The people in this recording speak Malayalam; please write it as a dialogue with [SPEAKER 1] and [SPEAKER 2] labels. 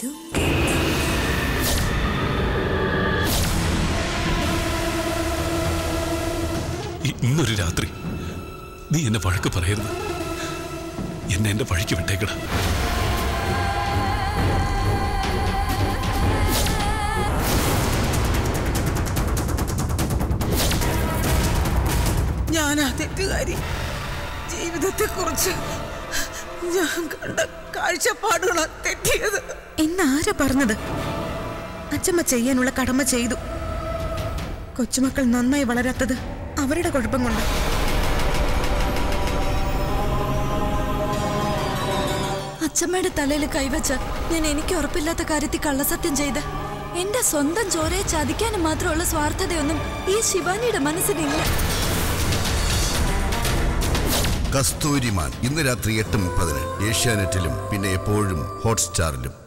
[SPEAKER 1] ഇ- ഇന്നൊരു രാത്രി നീ എന്നെ വഴക്ക് പറയരുത് എന്നെ എന്റെ വഴിക്ക് വിട്ടേക്കട
[SPEAKER 2] ഞാനാ തെറ്റുകാരി ജീവിതത്തെക്കുറിച്ച് ഞാൻ കണ്ട കാഴ്ചപ്പാടുകളാ തെറ്റിയത്
[SPEAKER 3] എന്നാരാ പറഞ്ഞത് അച്ചമ്മ ചെയ്യാനുള്ള കടമ ചെയ്തു കൊച്ചുമക്കൾ നന്നായി വളരാത്തത് അവരുടെ കുഴപ്പം കൊണ്ട്
[SPEAKER 4] അച്ഛമ്മയുടെ തലയിൽ കൈവച്ച ഞാൻ എനിക്ക് ഉറപ്പില്ലാത്ത കാര്യത്തിൽ കള്ളസത്യം ചെയ്ത് എന്റെ സ്വന്തം ചോരയെ ചതിക്കാനും മാത്രമുള്ള സ്വാർത്ഥതയൊന്നും ഈ ശിവാനിയുടെ മനസ്സിലില്ല
[SPEAKER 5] കസ്തൂരിമാൻ ഇന്ന് രാത്രി എട്ട് മുപ്പതിന് ഏഷ്യാനെറ്റിലും പിന്നെ എപ്പോഴും ഹോട്ട്സ്റ്റാറിലും